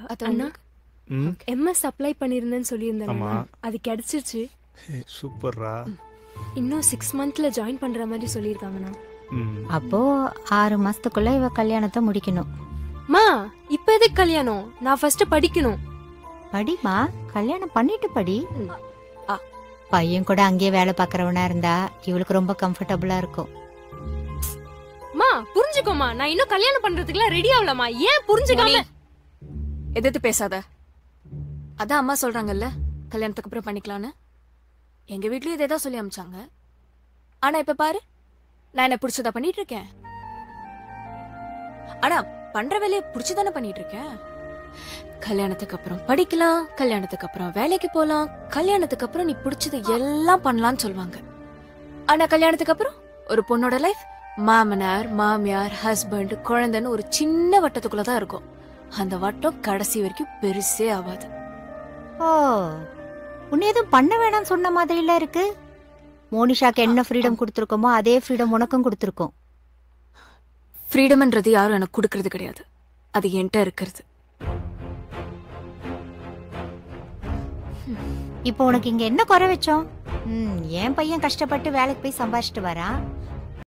அது அண்ணா ம் MS apply பண்ணியிருந்தேன்னு சொல்லியிருந்தேன் ஆமா. அது கிடைச்சிருச்சு ஏய், சூப்பர்ரா இன்னும் சிக்ஸ் மந்த்ல ஜாயின் பண்ற மாதிரி சொல்லியிருக்காங்கண்ணா ம் அப்போ ஆறு மாசத்துக்குள்ள இவ கல்யாணத்தை முடிக்கணும் மா இப்ப எதுக்கு கல்யாணம் நான் ஃபர்ஸ்ட் படிக்கணும் படிமா கல்யாணம் பண்ணிட்டு படி ஆ. பையன் கூட அங்கேயே வேலை பார்க்கறவனா இருந்தா இவளுக்கு ரொம்ப கம்ஃபர்டபுளா இருக்கும் மா புரிஞ்சுக்கோமா நான் இன்னும் கல்யாணம் பண்றதுக்குலாம் ரெடி ஆகலமா ஏன் புரிஞ்சுக்காம எதிர்த்து பேசாத அதான் அம்மா சொல்றாங்கல்ல கல்யாணத்துக்கு அப்புறம் பண்ணிக்கலான்னு எங்க வீட்லயும் இதே தான் சொல்லி அமிச்சாங்க ஆனா இப்ப பாரு நான் என்ன பிடிச்சதா பண்ணிட்டு இருக்கேன் ஆனா பண்ற வேலையை பிடிச்சதானே பண்ணிட்டு இருக்கேன் கல்யாணத்துக்கு அப்புறம் படிக்கலாம் கல்யாணத்துக்கு அப்புறம் வேலைக்கு போலாம் கல்யாணத்துக்கு அப்புறம் நீ பிடிச்சது எல்லாம் பண்ணலாம்னு சொல்லுவாங்க ஆனா கல்யாணத்துக்கு அப்புறம் ஒரு பொண்ணோட லைஃப் மாமனார் மாமியார் ஹஸ்பண்ட் குழந்தைன்னு ஒரு சின்ன வட்டத்துக்குள்ள தான் இருக்கும் அந்த வட்டம் கடைசி வரைக்கும் பெருசே ஆகாது ஓ உன்னை எதுவும் பண்ண வேணாம்னு சொன்ன மாதிரில இருக்கு மோனிஷாக்கு என்ன ஃப்ரீடம் கொடுத்துருக்கோமோ அதே ஃப்ரீடம் உனக்கும் கொடுத்துருக்கோம் ஃப்ரீடம்ன்றது யாரும் எனக்கு கொடுக்கறது கிடையாது அது என்கிட்ட இருக்கிறது இப்போ உனக்கு இங்க என்ன குறை வச்சோம் ம், என் பையன் கஷ்டப்பட்டு வேலைக்கு போய் சம்பாதிச்சிட்டு வரான்